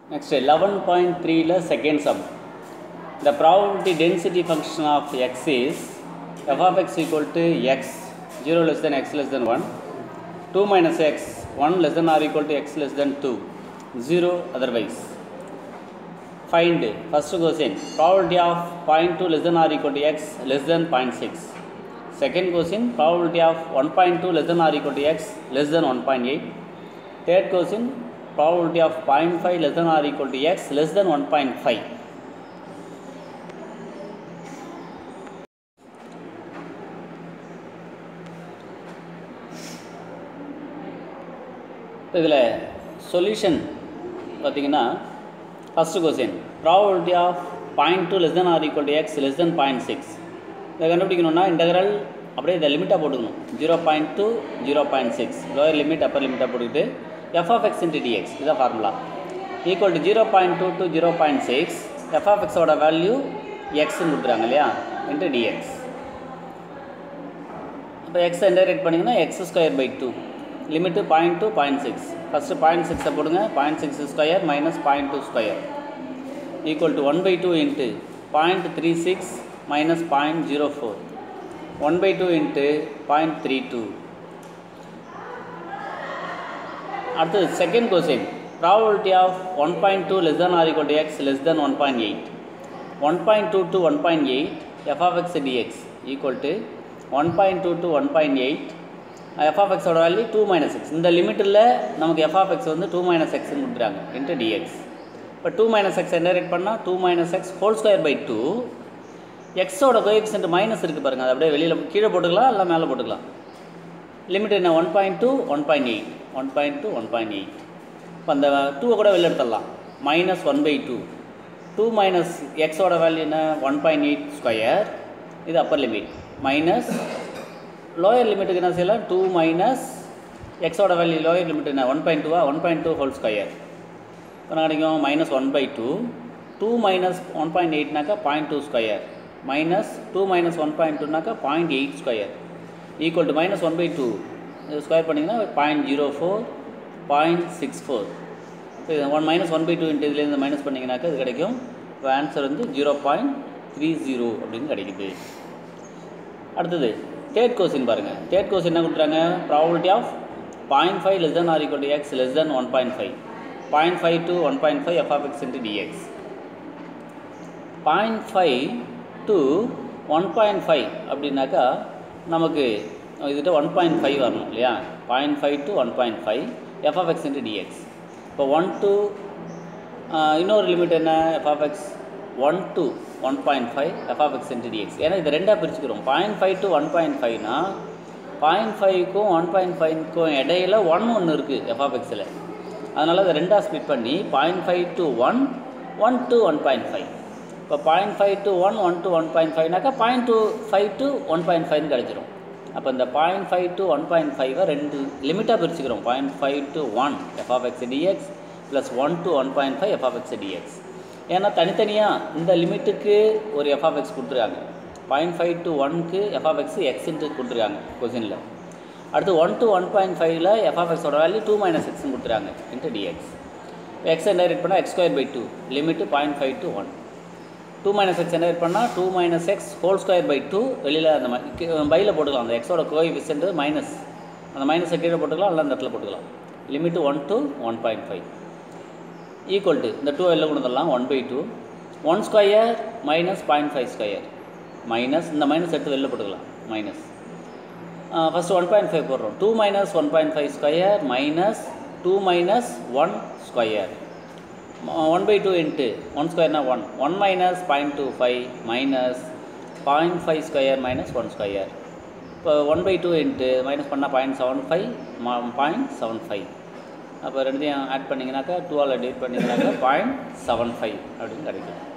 Next, 11.3 la second sum. The probability density function of x is f of x equal to x 0 less than x less than 1, 2 minus x 1 less than or equal to x less than 2, 0 otherwise. Find first question probability of 0.2 less than or equal to x less than 0.6. Second question probability of 1.2 less than or equal to x less than 1.8. Third question probability of 0.5 less than or equal to x less than 1.5. இதில் solution பார்த்தீங்கன்னா first question probability of point two less than or equal to X less than point six இதை கண்டுபிடிக்கணும்னா integral அப்படியே இதை லிமிட்டாக போட்டுக்கணும் zero point two zero point six lower limit upper லிமிட்டாக போட்டுக்கிட்டு F of X into DX இதான் formula equal to zero point two to zero point six F of எக்ஸோட வேல்யூ எக்ஸ்ன்னு கொடுத்துறாங்க இல்லையா இன்ட்டு டிஎக்ஸ் இப்போ எக்ஸ் இன்டகிரேட் பண்ணிங்கன்னா X square by two limit point two point six first point சிக்ஸை போடுங்க point six square minus point two square equal to one by two into point three six minus point zero four one by two into point three two அடுத்தது second question probability of one point two less than or equal to X less than one point eight one point two to one point eight F of X DX equal to one point two to one point eight F of எக்ஸோட value two minus X இந்த லிமிட்டில் நமக்கு F of X வந்து two minus எக்ஸ்னு கொடுத்துறாங்க into DX இப்போ two minus X integrate பண்ணால் two minus X whole square by two எக்ஸோட கோஎக்சென்ட் மைனஸ் இருக்குது பாருங்கள் அது அப்படியே வெளியில் கீழே போட்டுக்கலாம் இல்லை மேலே போட்டுக்கலாம் லிமிட் என்ன one point two one point eight one point two one point eight இப்போ அந்த டூவை கூட வெளில எடுத்துடலாம் minus one by two two minus எக்ஸோட வேல்யூ என்ன ஒன் பாயிண்ட் எயிட் ஸ்கொயர் இது அப்பர் லிமிட் மைனஸ் லோயர் லிமிட்டுக்கு என்ன செய்யலாம் டூ மைனஸ் எக்ஸோட வேல்யூ லோயர் லிமிட் என்ன ஒன் பாயிண்ட் டூவா one point two whole square இப்போ கிடைக்கும் minus one by two two minus one point எயிட்னாக்கா point two square minus two minus one point டூனாக்கா point eight square equal to minus one by two இது square பண்ணிங்கன்னா point zero four point six four one minus one by two into இதுலேருந்து minus பண்ணிங்கனாக்கா இது கிடைக்கும் இப்போ answer வந்து zero point three zero அப்படின்னு கிடைக்குது அடுத்தது தேர்ட் கொஸ்டின் பாருங்கள் தேர்ட் கொஸ்டின் என்ன கொடுத்துறாங்க probability of point five less than or equal to X less than one point five point five to one point five F of X into DX point five to one point five அப்படின்னாக்கா நமக்கு இதுகிட்ட one point five வரணும் இல்லையா point five to one point five F of X into DX இப்போ one to இன்னொரு limit என்ன F of X one to one point five F of X into DX ஏன்னா இது ரெண்டாக பிரிச்சுக்கிறோம் point five to one point ஃபைவ்னா point ஃபைவ்க்கும் one point ஃபைவ்க்கும் இடையில ஒன் ஒன்று இருக்குது எஃப் ஆஃப் எக்ஸில் அதனால் அதை ரெண்டாக ஸ்பிட் பண்ணி point five to one one to one point five இப்போ point five to one one to one point ஃபைவ்னாக்கா point two five to one point ஃபைவ்னு கிடச்சிரும் அப்போ இந்த point five to one point ஃபைவை ரெண்டு லிமிட்டாக பிரிச்சுக்கிறோம் point five to one F of X DX plus one to one point five F of X DX ஏன்னா தனித்தனியாக இந்த லிமிட்டுக்கு ஒரு எஃப் ஆஃப் எக்ஸ் கொடுத்துருக்காங்க பாயிண்ட் ஃபைவ் டு ஒன்க்கு எஃப் ஆஃப் எக்ஸ் எக்ஸ்ன்ட்டு கொடுத்துருக்காங்க கொஸ்டினில் அடுத்து ஒன் டு ஒன் பாயிண்ட் ஃபைவ்ல எஃப் ஆஃப் எக்ஸோட வேல்யூ டூ மைனஸ் எக்ஸ்னு கொடுத்துருக்காங்க இன்ட்டு டிஎக்ஸ் எக்ஸ் டைரக்ட் பண்ணால் x square by two limit point five to one two minus x என்ன பண்ணால் two minus X whole square by two வெளியில் அந்த பையில் போட்டுக்கலாம் அந்த எக்ஸோட கோஎஃபிஷியன்ட் மைனஸ் அந்த மைனஸை கீழே போட்டுக்கலாம் இல்லை அந்த இடத்துல போட்டுக்கலாம் limit one to one point five equal to இந்த டூ வெளில கொண்டு வந்துடலாம் one by two one square minus point five square minus இந்த மைனஸ் எடுத்து வெளில போட்டுக்கலாம் minus first one point five போடுறோம் two minus one point five square minus two minus one square one by two into one ஸ்கொயர்னா one one minus point two five minus point five square minus one square இப்போ one by two into minus பண்ணால் point seven five point seven five அப்போ ரெண்டுத்தையும் add பண்ணிங்கனாக்கா டூவால் divide பண்ணிங்கனாக்கா point seven five அப்படின்னு கிடைக்கும்